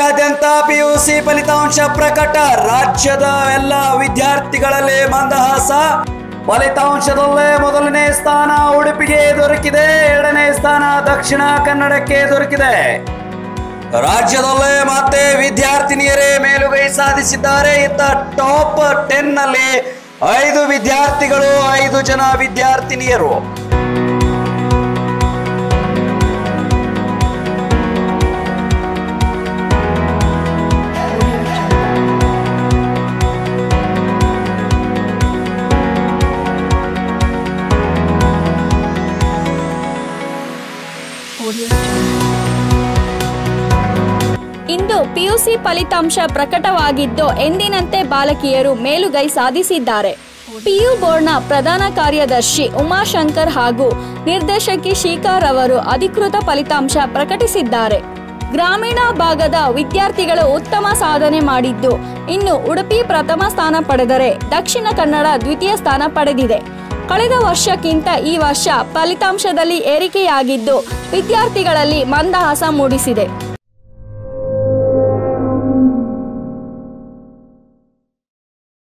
ರಾಜ್ಯಾದ್ಯಂತ ಪಿಯುಸಿ ಫಲಿತಾಂಶ ಪ್ರಕಟ ರಾಜ್ಯದ ಎಲ್ಲ ವಿದ್ಯಾರ್ಥಿಗಳಲ್ಲಿ ಮಂದಹಾಸ ಫಲಿತಾಂಶದಲ್ಲೇ ಮೊದಲನೇ ಸ್ಥಾನ ಉಡುಪಿಗೆ ದೊರಕಿದೆ ಎರಡನೇ ಸ್ಥಾನ ದಕ್ಷಿಣ ಕನ್ನಡಕ್ಕೆ ದೊರಕಿದೆ ರಾಜ್ಯದಲ್ಲೇ ಮತ್ತೆ ವಿದ್ಯಾರ್ಥಿನಿಯರೇ ಮೇಲುಗೈ ಸಾಧಿಸಿದ್ದಾರೆ ಇತ್ತ ಟಾಪ್ ಟೆನ್ ನಲ್ಲಿ ಐದು ವಿದ್ಯಾರ್ಥಿಗಳು ಐದು ಜನ ವಿದ್ಯಾರ್ಥಿನಿಯರು ಇಂದು ಪಿಯುಸಿ ಫಲಿತಾಂಶ ಪ್ರಕಟವಾಗಿದ್ದು ಎಂದಿನಂತೆ ಬಾಲಕಿಯರು ಮೇಲುಗೈ ಸಾಧಿಸಿದ್ದಾರೆ ಪಿಯು ಬೋರ್ಡ್ನ ಪ್ರಧಾನ ಕಾರ್ಯದರ್ಶಿ ಉಮಾಶಂಕರ್ ಹಾಗೂ ನಿರ್ದೇಶಕಿ ಶೀಕಾರ್ ಅವರು ಅಧಿಕೃತ ಫಲಿತಾಂಶ ಪ್ರಕಟಿಸಿದ್ದಾರೆ ಗ್ರಾಮೀಣ ಭಾಗದ ವಿದ್ಯಾರ್ಥಿಗಳು ಉತ್ತಮ ಸಾಧನೆ ಮಾಡಿದ್ದು ಇನ್ನು ಉಡುಪಿ ಪ್ರಥಮ ಸ್ಥಾನ ಪಡೆದರೆ ದಕ್ಷಿಣ ಕನ್ನಡ ದ್ವಿತೀಯ ಸ್ಥಾನ ಪಡೆದಿದೆ ಕಳೆದ ವರ್ಷಕ್ಕಿಂತ ಈ ವರ್ಷ ಫಲಿತಾಂಶದಲ್ಲಿ ಏರಿಕೆಯಾಗಿದ್ದು ವಿದ್ಯಾರ್ಥಿಗಳಲ್ಲಿ ಮಂದಹಾಸ ಮೂಡಿಸಿದೆ